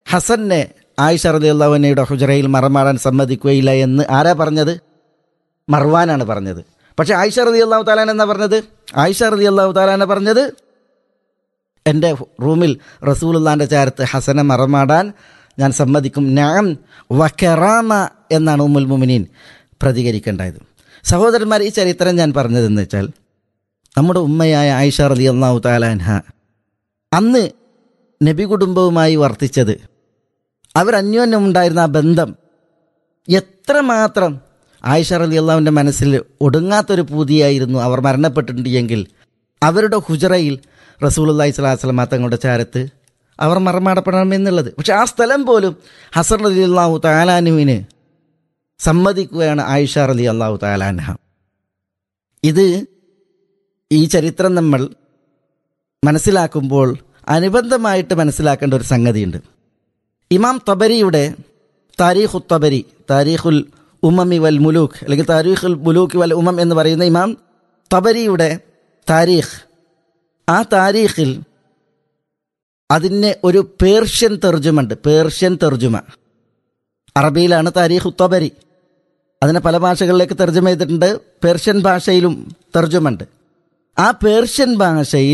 ഹസനെ ആയിഷ റളിയല്ലാഹുവിനയുടെ ഹുജറയിൽ മറമാടാൻ സമ്മതിക്കുകയില്ല എന്ന് ആരാ പറഞ്ഞത് മർവാനാണ് പറഞ്ഞത് പക്ഷേ ആയിഷ റതി അള്ളാഹു താലാൻ എന്നാ പറഞ്ഞത് ആയിഷ റതി അള്ളാഹു താലാന പറഞ്ഞത് എൻ്റെ റൂമിൽ റസൂലുള്ളാൻ്റെ ചാരത്ത് ഹസനെ മറമാടാൻ ഞാൻ സമ്മതിക്കും ഞാൻ വക്കറാമ എന്നാണ് ഉമ്മുൽ മുമിനീൻ പ്രതികരിക്കേണ്ടത് സഹോദരന്മാർ ഈ ചരിത്രം ഞാൻ പറഞ്ഞതെന്ന് വെച്ചാൽ നമ്മുടെ ഉമ്മയായ ആയിഷ റതി അള്ളാഹു താലാൻഹ അന്ന് നബി കുടുംബവുമായി വർത്തിച്ചത് അവരന്യോന്യം ഉണ്ടായിരുന്ന ആ ബന്ധം എത്രമാത്രം ആയിഷ റലി അള്ളാഹുവിൻ്റെ മനസ്സിൽ ഒടുങ്ങാത്തൊരു പൂതിയായിരുന്നു അവർ മരണപ്പെട്ടിട്ടുണ്ട് എങ്കിൽ അവരുടെ ഹുജറയിൽ റസൂലുല്ലാഹി സ്വലാസ്ലമ തങ്ങളുടെ ചാരത്ത് അവർ മറമാടപ്പെടണമെന്നുള്ളത് പക്ഷെ ആ സ്ഥലം പോലും ഹസർ അലി അള്ളാഹു താലാനുവിന് സമ്മതിക്കുകയാണ് ആയിഷ റലി അള്ളാഹു താലാൻഹ ഇത് ഈ ചരിത്രം നമ്മൾ മനസ്സിലാക്കുമ്പോൾ അനുബന്ധമായിട്ട് മനസ്സിലാക്കേണ്ട ഒരു സംഗതിയുണ്ട് ഇമാം തബരിയുടെ താരീഖു തബരി താരീഖുൽ ഉമമി വൽ മുലൂക്ക് അല്ലെങ്കിൽ താരീഖുൽ മുലൂക്ക് വൽ ഉമം എന്ന് പറയുന്ന ഇമാം തബരിയുടെ താരീഖ് ആ താരീഖിൽ അതിന് ഒരു പേർഷ്യൻ തെർജുമുണ്ട് പേർഷ്യൻ തെർജുമ അറബിയിലാണ് താരീഖ് തബരി അതിനെ പല ഭാഷകളിലേക്ക് തർജ്ജമ ചെയ്തിട്ടുണ്ട് പേർഷ്യൻ ഭാഷയിലും തർജ്ജമുണ്ട് ആ പേർഷ്യൻ ഭാഷയിൽ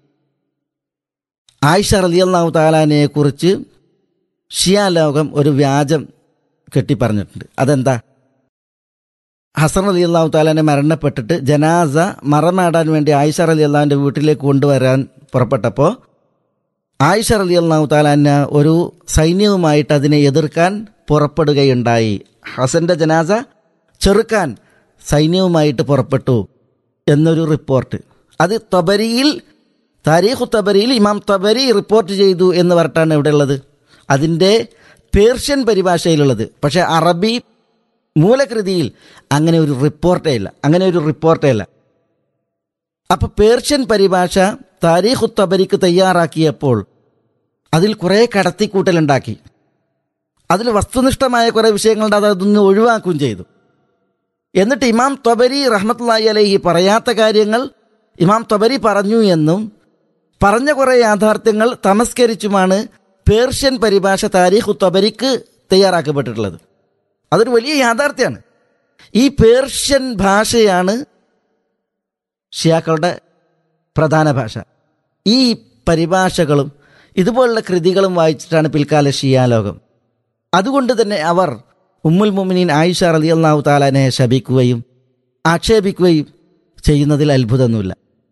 ആയിഷ റലിയല്ലാഹു താലാനെ കുറിച്ച് ഷിയാലോകം ഒരു വ്യാജം കെട്ടിപ്പറഞ്ഞിട്ടുണ്ട് അതെന്താ ഹസൻ അലി അള്ളാഹു താലാനെ മരണപ്പെട്ടിട്ട് ജനാസ മറമാടാൻ വേണ്ടി ആയിഷ അലി അള്ളാഹുവിൻ്റെ വീട്ടിലേക്ക് കൊണ്ടുവരാൻ പുറപ്പെട്ടപ്പോൾ ആയിഷ അലി അള്ളാഹു താലാന ഒരു സൈന്യവുമായിട്ട് അതിനെ എതിർക്കാൻ പുറപ്പെടുകയുണ്ടായി ഹസന്റെ ജനാസ ചെറുക്കാൻ സൈന്യവുമായിട്ട് പുറപ്പെട്ടു എന്നൊരു റിപ്പോർട്ട് അത് തബരിയിൽ താരീഖു തബരിയിൽ ഇമാം തബരി റിപ്പോർട്ട് ചെയ്തു എന്ന് പറഞ്ഞിട്ടാണ് ഇവിടെ ഉള്ളത് അതിൻ്റെ പേർഷ്യൻ പരിഭാഷയിലുള്ളത് പക്ഷേ അറബി മൂലകൃതിയിൽ അങ്ങനെ ഒരു റിപ്പോർട്ടേ ഇല്ല അങ്ങനെ ഒരു റിപ്പോർട്ടേ ഇല്ല അപ്പോൾ പേർഷ്യൻ പരിഭാഷ താരീഖു തബരിക്ക് തയ്യാറാക്കിയപ്പോൾ അതിൽ കുറേ കടത്തിക്കൂട്ടലുണ്ടാക്കി അതിൽ വസ്തുനിഷ്ഠമായ കുറേ വിഷയങ്ങളുണ്ട് അത് അതൊന്ന് ഒഴിവാക്കുകയും ചെയ്തു എന്നിട്ട് ഇമാം തൊബരി റഹ്മത്തുള്ളാഹി അലൈഹി പറയാത്ത കാര്യങ്ങൾ ഇമാം തൊബരി പറഞ്ഞു എന്നും പറഞ്ഞ കുറേ യാഥാർത്ഥ്യങ്ങൾ തമസ്കരിച്ചുമാണ് പേർഷ്യൻ പരിഭാഷ താരീഖ് തൊബരിക്ക് തയ്യാറാക്കപ്പെട്ടിട്ടുള്ളത് അതൊരു വലിയ യാഥാർത്ഥ്യമാണ് ഈ പേർഷ്യൻ ഭാഷയാണ് ഷിയാക്കളുടെ പ്രധാന ഭാഷ ഈ പരിഭാഷകളും ഇതുപോലുള്ള കൃതികളും വായിച്ചിട്ടാണ് പിൽക്കാല ഷിയാലോകം അതുകൊണ്ട് തന്നെ അവർ ഉമ്മുൽ മുമിനീൻ ആയിഷ റലി അള്ളാഹു താലാനെ ശപിക്കുകയും ആക്ഷേപിക്കുകയും ചെയ്യുന്നതിൽ അത്ഭുതമൊന്നുമില്ല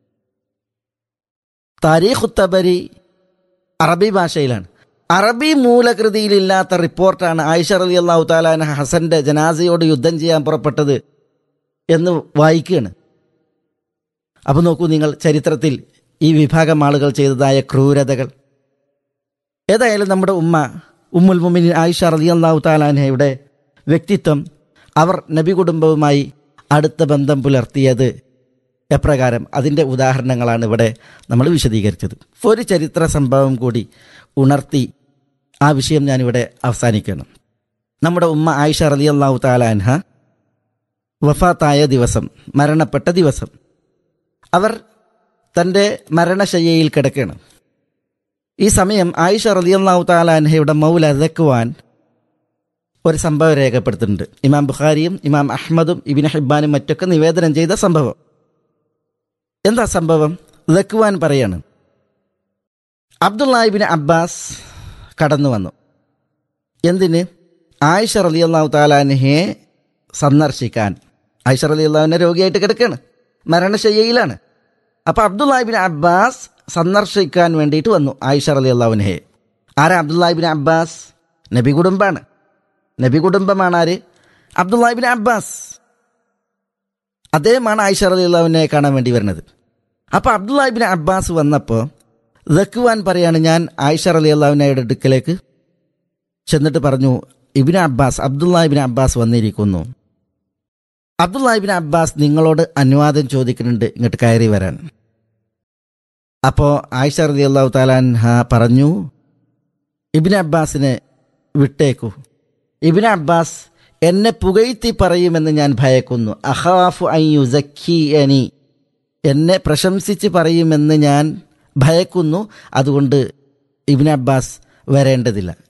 താരീഖ് തബരി അറബി ഭാഷയിലാണ് അറബി മൂലകൃതിയിലില്ലാത്ത റിപ്പോർട്ടാണ് ആയിഷ റലി അള്ളാഹു താലാന ഹസന്റെ ജനാസയോട് യുദ്ധം ചെയ്യാൻ പുറപ്പെട്ടത് എന്ന് വായിക്കുകയാണ് അപ്പോൾ നോക്കൂ നിങ്ങൾ ചരിത്രത്തിൽ ഈ വിഭാഗം ആളുകൾ ചെയ്തതായ ക്രൂരതകൾ ഏതായാലും നമ്മുടെ ഉമ്മ ഉമ്മുൽ മുമിൻ ആയിഷ റലി അള്ളാഹു താലാനയുടെ വ്യക്തിത്വം അവർ നബി കുടുംബവുമായി അടുത്ത ബന്ധം പുലർത്തിയത് എപ്രകാരം അതിൻ്റെ ഉദാഹരണങ്ങളാണ് ഇവിടെ നമ്മൾ വിശദീകരിച്ചത് ഒരു ചരിത്ര സംഭവം കൂടി ഉണർത്തി ആ വിഷയം ഞാനിവിടെ അവസാനിക്കണം നമ്മുടെ ഉമ്മ ആയിഷ റലി അള്ളാഹു താലാൻഹ വഫാത്തായ ദിവസം മരണപ്പെട്ട ദിവസം അവർ തൻ്റെ മരണശയ്യയിൽ കിടക്കുകയാണ് ഈ സമയം ആയിഷ റലിയല്ലാഹു താലാൻഹയുടെ മൗല ദക്കുവാൻ ഒരു സംഭവം രേഖപ്പെടുത്തുന്നുണ്ട് ഇമാം ബുഖാരിയും ഇമാം അഹമ്മദും ഇബിൻ ഹിബാനും മറ്റൊക്കെ നിവേദനം ചെയ്ത സംഭവം എന്താ സംഭവം ദക്കുവാൻ പറയാണ് അബ്ദുല്ലാഹിബിൻ അബ്ബാസ് കടന്നു വന്നു എന്തിന് ആയിഷ റലിയല്ലാഹു താലാൻഹയെ സന്ദർശിക്കാൻ ആയിഷ റലിയല്ലാഹുവിനെ രോഗിയായിട്ട് കിടക്കുകയാണ് മരണശയ്യയിലാണ് അപ്പോൾ അബ്ദുല്ലാഹിബിൻ അബ്ബാസ് സന്ദർശിക്കാൻ വേണ്ടിയിട്ട് വന്നു ആയിഷ അലി അള്ളാഹുനഹെ ആരാ അബ്ദുല്ലാഹിബിൻ അബ്ബാസ് നബി കുടുംബാണ് നബി കുടുംബമാണ് ആര് അബ്ദുല്ലാഹിബിൻ അബ്ബാസ് അദ്ദേഹമാണ് ആയിഷ അലി അള്ളാഹുവിനെ കാണാൻ വേണ്ടി വരുന്നത് അപ്പോൾ അബ്ദുല്ലാഹിബിൻ അബ്ബാസ് വന്നപ്പോൾ ദക്കുവാൻ പറയാണ് ഞാൻ ആയിഷ അലി അള്ളാഹുനയുടെ അടുക്കലേക്ക് ചെന്നിട്ട് പറഞ്ഞു ഇബിൻ അബ്ബാസ് അബ്ദുല്ലാഹിബിൻ അബ്ബാസ് വന്നിരിക്കുന്നു അബ്ദുല്ലാഹിബിൻ അബ്ബാസ് നിങ്ങളോട് അനുവാദം ചോദിക്കുന്നുണ്ട് ഇങ്ങോട്ട് കയറി വരാൻ അപ്പോൾ ആയിഷ റതി അള്ളാഹു താലാൻഹ പറഞ്ഞു ഇബിൻ അബ്ബാസിനെ വിട്ടേക്കൂ ഇബിൻ അബ്ബാസ് എന്നെ പുകഴ്ത്തി പറയുമെന്ന് ഞാൻ ഭയക്കുന്നു അഹാഫു അയ്യുസഖിയനി എന്നെ പ്രശംസിച്ച് പറയുമെന്ന് ഞാൻ ഭയക്കുന്നു അതുകൊണ്ട് ഇബിൻ അബ്ബാസ് വരേണ്ടതില്ല